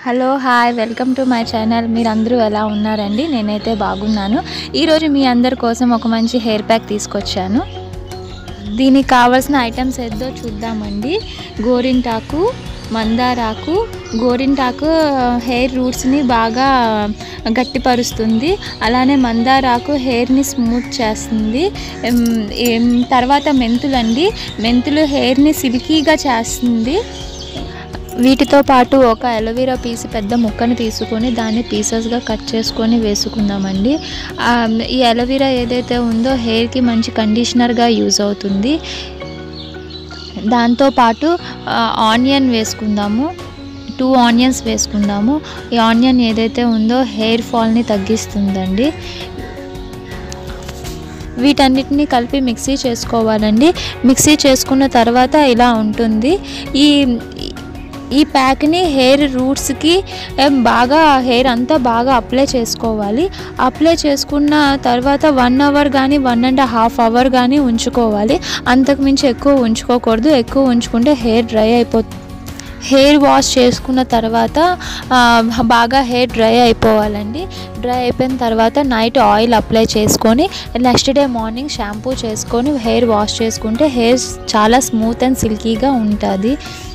hello hi welcome to my channel మీరందరూ ఎలా ఉన్నారండి నేనైతే బాగున్నాను ఈరోజు మీ అందరి కోసం ఒక మంచి హెయిర్ ప్యాక్ తీసుకొచ్చాను దీనికి కావాల్సిన ఐటమ్స్ ఏదో చూద్దామండి గోరింటాకు మందారాకు గోరింటాకు హెయిర్ రూట్స్ని బాగా గట్టిపరుస్తుంది అలానే మందారాకు హెయిర్ని స్మూత్ చేస్తుంది ఎం, ఎం, తర్వాత మెంతులండి మెంతులు హెయిర్ని సిల్కీగా చేస్తుంది వీటితో పాటు ఒక అలోవెరా పీస్ పెద్ద ముక్కని తీసుకొని దాన్ని పీసెస్గా కట్ చేసుకొని వేసుకుందామండి ఆ, ఈ అలోవెరా ఏదైతే ఉందో హెయిర్కి మంచి కండిషనర్గా యూజ్ అవుతుంది దాంతోపాటు ఆనియన్ వేసుకుందాము టూ ఆనియన్స్ వేసుకుందాము ఈ ఆనియన్ ఏదైతే ఉందో హెయిర్ ఫాల్ని తగ్గిస్తుందండి వీటన్నిటిని కలిపి మిక్సీ చేసుకోవాలండి మిక్సీ చేసుకున్న తర్వాత ఇలా ఉంటుంది ఈ ఈ ప్యాక్ని హెయిర్ రూట్స్కి ఏం, బాగా హెయిర్ అంతా బాగా అప్లై చేసుకోవాలి అప్లై చేసుకున్న తర్వాత వన్ అవర్ కానీ వన్ అండ్ హాఫ్ అవర్ కానీ ఉంచుకోవాలి అంతకుమించి ఎక్కువ ఉంచుకోకూడదు ఎక్కువ ఉంచుకుంటే హెయిర్ డ్రై అయిపోతుంది హెయిర్ వాష్ చేసుకున్న తర్వాత ఆ, బాగా హెయిర్ డ్రై అయిపోవాలండి డ్రై అయిపోయిన తర్వాత నైట్ ఆయిల్ అప్లై చేసుకొని నెక్స్ట్ డే మార్నింగ్ షాంపూ చేసుకొని హెయిర్ వాష్ చేసుకుంటే హెయిర్ చాలా స్మూత్ అండ్ సిల్కీగా ఉంటుంది